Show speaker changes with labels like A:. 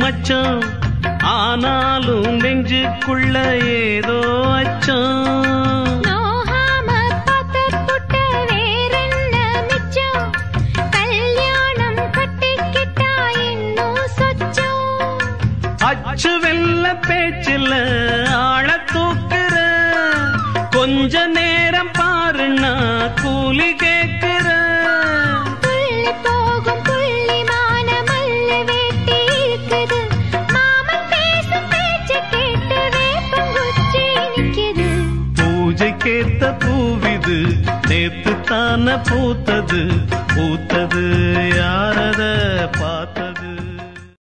A: மச்சம் ஆனாலும் நெஞ்சுக்குள்ள ஏதோ அச்சம்
B: நோகாம பார்த்து புட்ட வேறென்ன மிச்சம் கல்யாணம் கட்டிக்கிட்டா இன்னும் சொச்சம்
A: அச்சு வெல்ல பேச்சில் ஆழ தூக்குற கொஞ்ச நேரம் பாருன்னா கூலி கேக்குற
B: துள்ளி போகும் புள்ளிமான மல்ல வேட்டி இருக்குது மாமன் பேசும் பேச்ச கேட்டு வேப்பங்குச்சி நிக்குது
A: பூஜைக்கேத்த பூவிது நேத்து தான பூத்தது பூத்தது யாரத பார்த்து